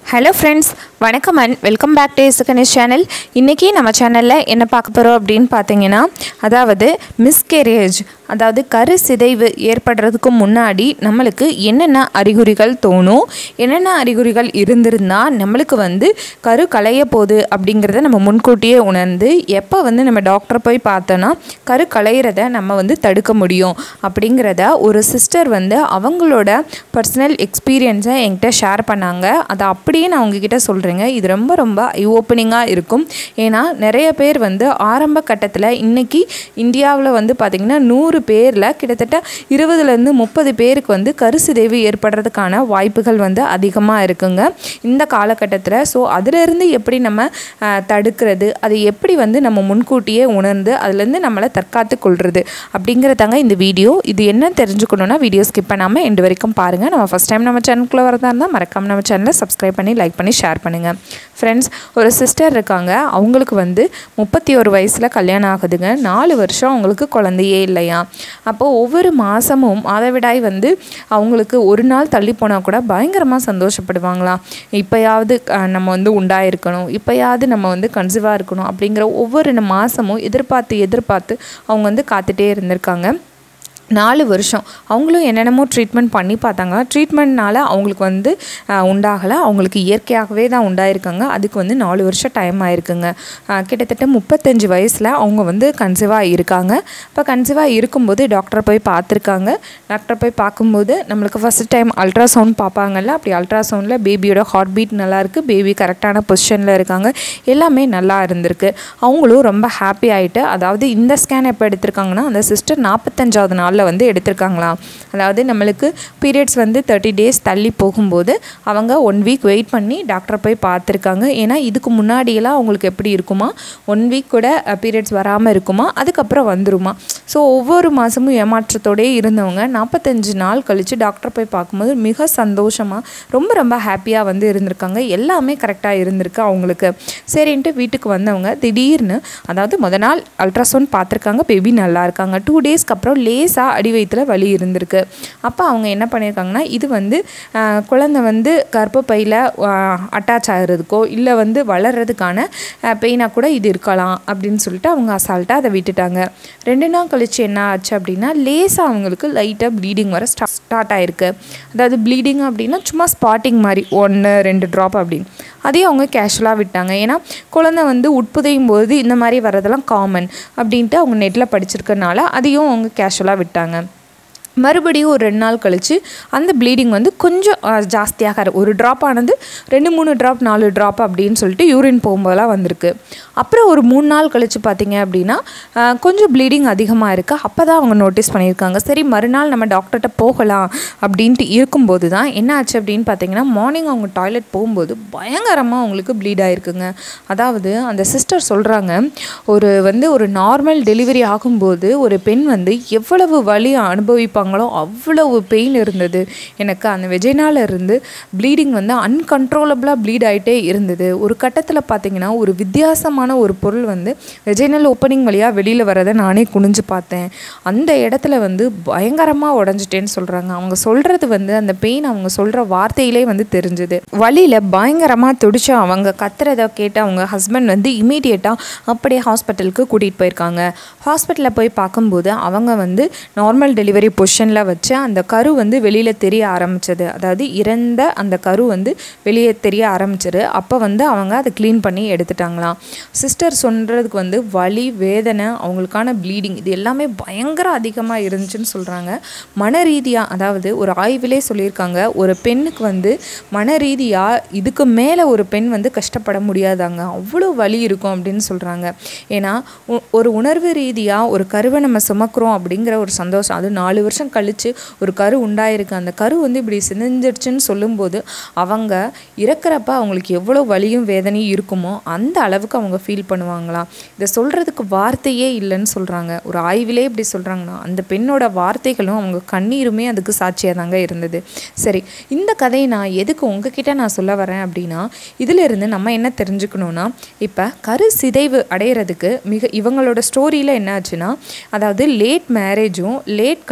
hello friends வணக்கம் and welcome back to இசுகனேஷ் channel இன்றைக்கி நம்ம சேனலில் என்ன பார்க்க போகிறோம் அப்படின்னு பார்த்தீங்கன்னா அதாவது மிஸ்கேரேஜ் அதாவது கரு சிதைவு ஏற்படுறதுக்கு முன்னாடி நம்மளுக்கு என்னென்ன அறிகுறிகள் தோணும் என்னென்ன அறிகுறிகள் இருந்திருந்தால் நம்மளுக்கு வந்து கரு களைய போகுது அப்படிங்கிறத நம்ம முன்கூட்டியே உணர்ந்து எப்போ வந்து நம்ம டாக்டரை போய் பார்த்தோன்னா கரு களையிறத நம்ம வந்து தடுக்க முடியும் அப்படிங்கிறத ஒரு சிஸ்டர் வந்து அவங்களோட பர்சனல் எக்ஸ்பீரியன்ஸை என்கிட்ட ஷேர் பண்ணாங்க அதை அப்படியே நான் உங்ககிட்ட சொல்கிறேங்க இது ரொம்ப ரொம்ப ஐ ஓப்பனிங்காக இருக்கும் ஏன்னா நிறைய பேர் வந்து ஆரம்ப கட்டத்தில் இன்றைக்கி இந்தியாவில் வந்து பார்த்திங்கன்னா நூறு பேரில் கிட்டத்தட்ட இருபதுலேருந்து முப்பது பேருக்கு வந்து கருசிதைவு ஏற்படுறதுக்கான வாய்ப்புகள் வந்து அதிகமாக இருக்குங்க இந்த காலகட்டத்தில் ஸோ அதிலிருந்து எப்படி நம்ம அஹ், தடுக்கிறது அதை எப்படி வந்து நம்ம முன்கூட்டியே உணர்ந்து அதுலேருந்து நம்மளை தற்காத்து கொள்வது அப்படிங்கிறதாங்க இந்த வீடியோ இது என்ன தெரிஞ்சுக்கணுன்னா வீடியோ ஸ்கிப் பண்ணாமல் எண்டு வரைக்கும் பாருங்கள் நம்ம ஃபஸ்ட் டைம் நம்ம சேனலுக்குள்ளே வரதா இருந்தால் மறக்காம நம்ம சேனலை சப்ஸ்கிரைப் பண்ணி லைக் பண்ணி ஷேர் பண்ணுங்கள் ஃப்ரெண்ட்ஸ் ஒரு சிஸ்டர் இருக்காங்க அவங்களுக்கு வந்து முப்பத்தி ஒரு வயசில் கல்யாணம் ஆகுதுங்க நாலு வருஷம் அவங்களுக்கு குழந்தையே இல்லையா அப்போது ஒவ்வொரு மாதமும் மாதவிடாய் வந்து அவங்களுக்கு ஒரு நாள் தள்ளி போனால் கூட பயங்கரமாக சந்தோஷப்படுவாங்களாம் இப்போயாவது அஹ், நம்ம வந்து உண்டாயிருக்கணும் இப்போயாவது நம்ம வந்து கன்சீவாக இருக்கணும் அப்படிங்கிற ஒவ்வொரு மாதமும் எதிர்பார்த்து எதிர்பார்த்து அவங்க வந்து காத்துட்டே இருந்திருக்காங்க நாலு வருஷம் அவங்களும் என்னென்னமோ ட்ரீட்மெண்ட் பண்ணி பார்த்தாங்க ட்ரீட்மெண்ட்னால அவங்களுக்கு வந்து உண்டாகலை அவங்களுக்கு இயற்கையாகவே தான் உண்டாயிருக்காங்க அதுக்கு வந்து நாலு வருஷம் டைம் ஆயிருக்குங்க அஹ், கிட்டத்தட்ட முப்பத்தஞ்சு வயசில் அவங்க வந்து கன்சீவாக இருக்காங்க இப்போ கன்சீவாக இருக்கும்போது டாக்டரை போய் பார்த்துருக்காங்க டாக்டரை போய் பார்க்கும்போது நம்மளுக்கு ஃபஸ்ட் டைம் அல்ட்ராசவுண்ட் பார்ப்பாங்கல்ல அப்படி அல்ட்ராசவுண்டில் பேபியோட ஹார்ட் பீட் நல்லா இருக்குது பேபி கரெக்டான பொசிஷனில் இருக்காங்க எல்லாமே நல்லா இருந்திருக்கு அவங்களும் ரொம்ப ஹாப்பி ஆகிட்டு அதாவது இந்த ஸ்கேன் எப்போ எடுத்திருக்காங்கன்னா அந்த சிஸ்டர் நாற்பத்தஞ்சாவது நாளில் வந்து எடுத்திருக்காங்களாம் அதாவது நம்மளுக்கு பீரியட்ஸ் வந்து தேர்ட்டி டேஸ் தள்ளி போகும்போது அவங்க ஒன் வீக் வெயிட் பண்ணி டாக்டரை போய் பார்த்துருக்காங்க ஏன்னா இதுக்கு முன்னாடியெல்லாம் அவங்களுக்கு எப்படி இருக்குமா ஒன் வீக் கூட பீரியட்ஸ் வராமல் இருக்குமா அதுக்கப்புறம் வந்துருமா ஸோ ஒவ்வொரு மாதமும் ஏமாற்றத்தோடயே இருந்தவங்க நாற்பத்தஞ்சு நாள் கழித்து டாக்டர் போய் பார்க்கும்போது மிக சந்தோஷமாக ரொம்ப ரொம்ப ஹாப்பியாக வந்து இருந்திருக்காங்க எல்லாமே கரெக்டாக இருந்திருக்கு அவங்களுக்கு சரின்ட்டு வீட்டுக்கு வந்தவங்க திடீர்னு அதாவது முத நாள் அல்ட்ராசவுண்ட் பார்த்துருக்காங்க பேபி நல்லா இருக்காங்க டூ டேஸ்க்கு அப்புறம் லேசாக அடி வயிற்றுல வலி இருந்திருக்கு அப்போ அவங்க என்ன பண்ணியிருக்காங்கன்னா இது வந்து ஆஹ், குழந்தை வந்து கர்ப்பப்பையில் அட்டாச் ஆகிறதுக்கோ இல்லை வந்து வளர்கிறதுக்கான பெயினாக கூட இது இருக்கலாம் அப்படின்னு சொல்லிட்டு அவங்க அசால்ட்டாக அதை விட்டுட்டாங்க ரெண்டு நாள் கழிச்சு என்ன ஆச்சு அப்படின்னா லேசாக அவங்களுக்கு லைட்டாக ப்ளீடிங் வர ஸ்டா ஸ்டார்ட் ஆயிருக்கு அதாவது ப்ளீடிங் அப்படின்னா சும்மா ஸ்பாட்டிங் மாதிரி ஒன்று ரெண்டு ட்ராப் அப்படின்னு அதையும் அவங்க கேஷுவலாக விட்டாங்க ஏன்னா குழந்தை வந்து உட்புதையும் போது இந்த மாதிரி வர்றதெல்லாம் காமன் அப்படின்ட்டு அவங்க நெட்டில் படிச்சிருக்கனால அதையும் அவங்க கேஷுவலாக விட்டாங்க மறுபடியும் ஒரு ரெண்டு நாள் கழித்து அந்த ப்ளீடிங் வந்து கொஞ்சம் அஹ், ஜாஸ்தியாக இரு- ஒரு ட்ராப் ஆனது ரெண்டு மூணு ட்ராப் நாலு ட்ராப் அப்படின்னு சொல்லிட்டு யூரின் போகும்போதெல்லாம் வந்திருக்கு அப்புறம் ஒரு மூணு நாள் கழித்து பார்த்தீங்க அப்படின்னா அஹ், கொஞ்சம் ப்ளீடிங் அதிகமாக இருக்குது அப்போ தான் அவங்க நோட்டீஸ் பண்ணியிருக்காங்க சரி மறுநாள் நம்ம டாக்டர்கிட்ட போகலாம் அப்படின்ட்டு இருக்கும்போது தான் என்ன ஆச்சு அப்படின்னு பார்த்தீங்கன்னா மார்னிங் அவங்க டாய்லெட் போகும்போது பயங்கரமாக அவங்களுக்கு ப்ளீட் ஆயிருக்குங்க அதாவது அந்த சிஸ்டர் சொல்கிறாங்க ஒரு வந்து ஒரு நார்மல் டெலிவரி ஆகும்போது ஒரு பெண் வந்து எவ்வளவு வலி அனுபவிப்பாங்களோ அவ்வளவு பெயின் இருந்தது எனக்கு அந்த வெஜைனால இருந்து ப்ளீடிங் வந்து அன்கன்ட்ரோலபிளாக ப்ளீட் ஆகிட்டே இருந்தது ஒரு கட்டத்தில் பார்த்தீங்கன்னா ஒரு வித்தியாசமான ஒரு பொருள் வந்து வெஜைனல் ஓப்பனிங் வழியாக வெளியில் வரதை நானே குனிஞ்சு பார்த்தேன் அந்த இடத்துல வந்து பயங்கரமாக உடஞ்சிட்டேன்னு சொல்கிறாங்க அவங்க சொல்கிறது வந்து அந்த பெயின் அவங்க சொல்கிற வார்த்தையிலே வந்து தெரிஞ்சுது வழியில் பயங்கரமாக துடிச்சு அவங்க கத்துறத கேட்டு அவங்க ஹஸ்பண்ட் வந்து இமீடியட்டாக அப்படியே ஹாஸ்பிட்டலுக்கு கூட்டிகிட்டு போயிருக்காங்க ஹாஸ்பிட்டலில் போய் பார்க்கும்போது அவங்க வந்து நார்மல் டெலிவரி பொசிஷனில் வச்சு அந்த கரு வந்து வெளியில் தெரிய ஆரம்பிச்சது அதாவது இறந்த அந்த கரு வந்து வெளியே தெரிய ஆரம்பிச்சது அப்போ வந்து அவங்க அதை க்ளீன் பண்ணி எடுத்துட்டாங்களாம் சிஸ்டர் சொல்கிறதுக்கு வந்து வலி வேதனை அவங்களுக்கான ப்ளீடிங் இது எல்லாமே பயங்கர அதிகமாக இருந்துச்சுன்னு சொல்கிறாங்க மன ரீதியாக அதாவது ஒரு ஆய்விலே சொல்லியிருக்காங்க ஒரு பெண்ணுக்கு வந்து மன ரீதியாக இதுக்கு மேலே ஒரு பெண் வந்து கஷ்டப்பட முடியாதாங்க அவ்வளோ வலி இருக்கும் அப்படின்னு சொல்கிறாங்க ஏன்னா உ- ஒரு உணர்வு ரீதியாக ஒரு கருவை நம்ம சுமக்கிறோம் அப்படிங்கிற ஒரு சந்தோஷம் அது நாலு வருஷம் கழித்து ஒரு கரு உண்டாயிருக்கு அந்த கரு வந்து இப்படி சிதைஞ்சிடுச்சுன்னு சொல்லும்போது அவங்க இறக்குறப்ப அவங்களுக்கு எவ்வளோ வலியும் வேதனையும் இருக்குமோ அந்த அளவுக்கு அவங்க ஃபீல் பண்ணுவாங்களாம் இதை சொல்கிறதுக்கு வார்த்தையே இல்லைன்னு சொல்கிறாங்க ஒரு ஆய்விலே இப்படி சொல்கிறாங்கன்னா அந்த பெண்ணோட வார்த்தைகளும் அவங்க கண்ணீருமே அதுக்கு சாட்சியாக தாங்க இருந்தது சரி இந்த கதையை நான் எதுக்கு உங்ககிட்ட நான் சொல்ல வரேன் அப்படின்னா இதிலிருந்து நம்ம என்ன தெரிஞ்சுக்கணும்னா இப்போ கரு சிதைவு அடையிறதுக்கு மிக இவங்களோட ஸ்டோரியில் என்ன ஆச்சுன்னா அதாவது லேட் மேரேஜும் லேட் கன்செப்ஷன்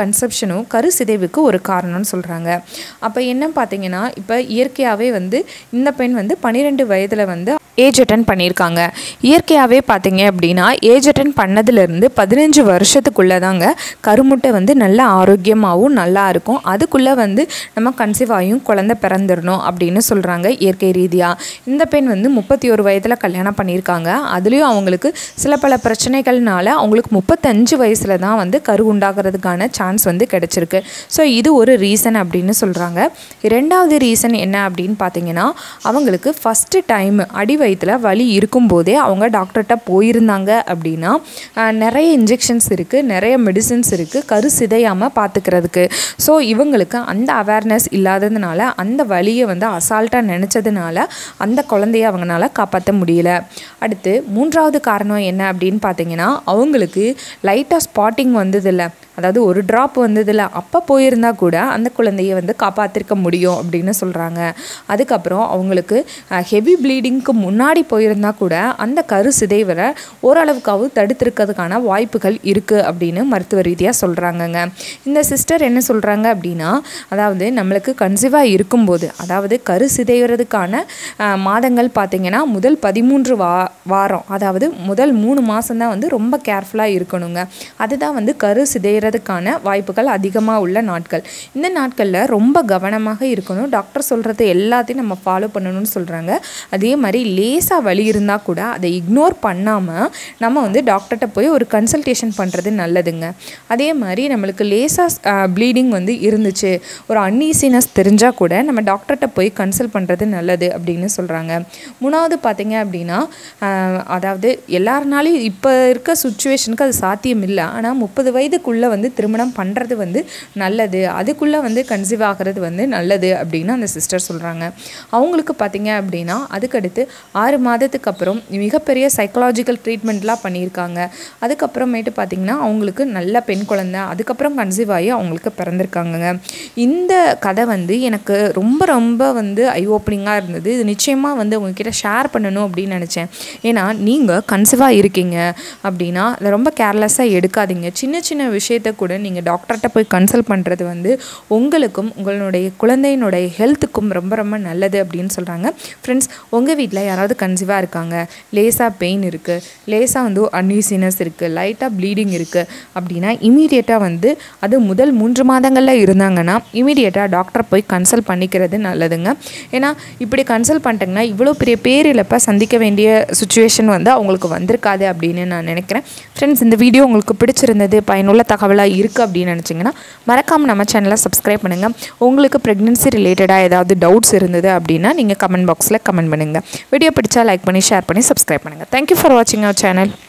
இன்ஃபெக்ஷனும் கருசிதைவுக்கு ஒரு காரணம்னு சொல்கிறாங்க அப்போ என்ன பார்த்தீங்கன்னா இப்போ இயற்கையாகவே வந்து இந்த பெண் வந்து பன்னிரெண்டு வயதில் வந்து ஏஜ் அட்டன் பண்ணியிருக்காங்க இயற்கையாகவே பார்த்தீங்க அப்படின்னா ஏஜ் அட்டன் பண்ணதுலேருந்து பதினஞ்சு வருஷத்துக்குள்ளே தாங்க கருமுட்டை வந்து நல்ல ஆரோக்கியமாகவும் நல்லா இருக்கும் அதுக்குள்ளே வந்து நம்ம கன்சீவ் ஆகியும் குழந்தை பிறந்துடணும் அப்படின்னு சொல்கிறாங்க இயற்கை ரீதியாக இந்த பெண் வந்து முப்பத்தி ஒரு வயதில் கல்யாணம் பண்ணியிருக்காங்க அதுலேயும் அவங்களுக்கு சில பல பிரச்சனைகள்னால அவங்களுக்கு முப்பத்தஞ்சு வயசில் தான் வந்து கரு உண்டாகிறதுக்கான சான்ஸ் வந்து கிடச்சிருக்கு ஸோ இது ஒரு ரீசன் அப்படின்னு சொல்கிறாங்க ரெண்டாவது ரீசன் என்ன அப்படின்னு பார்த்தீங்கன்னா அவங்களுக்கு ஃபஸ்ட்டு டைம் அடி வயிற்றில் வலி இருக்கும்போதே அவங்க டாக்டர்கிட்ட போயிருந்தாங்க அப்படின்னா ஆஹ், நிறைய இன்ஜெக்ஷன்ஸ் இருக்குது நிறைய மெடிசின்ஸ் இருக்குது கரு சிதையாமல் பார்த்துக்கிறதுக்கு ஸோ இவங்களுக்கு அந்த அவேர்னஸ் இல்லாததுனால அந்த வலியை வந்து அசால்ட்டாக நினச்சதுனால அந்த குழந்தைய அவங்களால காப்பாற்ற முடியல அடுத்து மூன்றாவது காரணம் என்ன அப்படின்னு பார்த்தீங்கன்னா அவங்களுக்கு லைட்டாக ஸ்பாட்டிங் வந்ததில்ல அதாவது ஒரு ட்ராப் வந்ததில்ல அப்போ போயிருந்தா கூட அந்த குழந்தைய வந்து காப்பாற்றிருக்க முடியும் அப்படின்னு சொல்கிறாங்க அதுக்கப்புறம் அவங்களுக்கு ஹெவி ப்ளீடிங்க்கு முன்னாடி போயிருந்தா கூட அந்த கரு சிதைவரை ஓரளவுக்காவது தடுத்திருக்கிறதுக்கான வாய்ப்புகள் இருக்குது அப்படின்னு மருத்துவ ரீதியாக சொல்கிறாங்கங்க இந்த சிஸ்டர் என்ன சொல்கிறாங்க அப்படின்னா அதாவது நம்மளுக்கு கன்சீவாக இருக்கும்போது அதாவது கரு சிதைகிறதுக்கான அஹ், மாதங்கள் பார்த்திங்கன்னா முதல் பதிமூன்று வா வாரம் அதாவது முதல் மூணு மாதம் தான் வந்து ரொம்ப கேர்ஃபுல்லாக இருக்கணுங்க அதுதான் வந்து கரு சிதைகிறதுக்கான வாய்ப்புகள் அதிகமாக உள்ள நாட்கள் இந்த நாட்களில் ரொம்ப கவனமாக இருக்கணும் டாக்டர் சொல்கிறது எல்லாத்தையும் நம்ம ஃபாலோ பண்ணணும்னு சொல்கிறாங்க அதே மாதிரி லேசாக வலி இருந்தால் கூட அதை இக்னோர் பண்ணாமல் நம்ம வந்து டாக்டர்கிட்ட போய் ஒரு கன்சல்டேஷன் பண்ணுறது நல்லதுங்க அதே மாதிரி நம்மளுக்கு லேசாக ப்ளீடிங் வந்து இருந்துச்சு ஒரு அன்ஈசினஸ் தெரிஞ்சால் கூட நம்ம டாக்டர்கிட்ட போய் கன்சல்ட் பண்ணுறது நல்லது அப்படின்னு சொல்கிறாங்க மூணாவது பார்த்தீங்க அப்படின்னா ஆஹ், அதாவது எல்லாருனாலையும் இப்போ இருக்க சுச்சுவேஷனுக்கு அது சாத்தியம் இல்லை ஆனால் முப்பது வயதுக்குள்ளே வந்து திருமணம் பண்ணுறது வந்து நல்லது அதுக்குள்ளே வந்து கன்சீவ் ஆகிறது வந்து நல்லது அப்படின்னு அந்த சிஸ்டர் சொல்கிறாங்க அவங்களுக்கு பார்த்தீங்க அப்படின்னா அதுக்கடுத்து ஆறு மாதத்துக்கு அப்புறம் மிகப்பெரிய சைக்கலாஜிக்கல் ட்ரீட்மெண்ட்லாம் பண்ணியிருக்காங்க அதுக்கப்புறமேட்டு பார்த்தீங்கன்னா அவங்களுக்கு நல்ல பெண் குழந்தை அதுக்கப்புறம் கன்சீவ் ஆகி அவங்களுக்கு பிறந்திருக்காங்கங்க இந்த கதை வந்து எனக்கு ரொம்ப ரொம்ப வந்து ஐ ஓப்பனிங்காக இருந்தது இது நிச்சயமாக வந்து உங்ககிட்ட ஷேர் பண்ணணும் அப்படின்னு நினச்சேன் ஏன்னா நீங்கள் கன்சீவாக இருக்கீங்க அப்படின்னா அதை ரொம்ப கேர்லெஸ்ஸாக எடுக்காதீங்க சின்ன சின்ன விஷயத்த கூட நீங்கள் டாக்டர்கிட்ட போய் கன்சல்ட் பண்ணுறது வந்து உங்களுக்கும் உங்களுடைய குழந்தையினுடைய ஹெல்த்துக்கும் ரொம்ப ரொம்ப நல்லது அப்படின்னு சொல்கிறாங்க ஃப்ரெண்ட்ஸ் உங்கள் வீட்டில் யாராவது கன்சீவாக இருக்காங்க லேசாக பெயின் இருக்குது லேசாக வந்து அன்ஈசினஸ் இருக்குது லைட்டாக ப்ளீடிங் இருக்குது அப்படின்னா இமீடியட்டாக வந்து அது முதல் மூன்று மாதங்களில் இருந்தாங்கன்னா இமீடியட்டாக டாக்டர் போய் கன்சல்ட் பண்ணிக்கிறது நல்லதுங்க ஏன்னா இப்படி கன்சல்ட் பண்ணிட்டாங்கன்னா இவ்வளோ பெரிய பேரிழப்பை சந்திக்க வேண்டிய சுச்சுவேஷன் வந்து அவங்களுக்கு வந்திருக்காது அப்படின்னு நான் நினைக்கிறேன் ஃப்ரெண்ட்ஸ் இந்த வீடியோ உங்களுக்கு பிடிச்சிருந்தது பயனுள்ள தகவலாக இருக்குது அப்படின்னு நினச்சிங்கன்னா மறக்காமல் நம்ம சேனலை சப்ஸ்கிரைப் பண்ணுங்கள் உங்களுக்கு ப்ரெக்னென்சி ரிலேட்டடாக ஏதாவது டவுட்ஸ் இருந்தது அப்படின்னா நீங்கள் கமெண்ட் பாக்ஸில் கமெண்ட் பண்ணுங்கள் வீடியோ பிடிச்சா லைக் பண்ணி ஷேர் பண்ணி சப்ஸ்கிரைப் பண்ணுங்கள் தேங்க்யூ ஃபார் வாட்சிங் அவர் சேனல்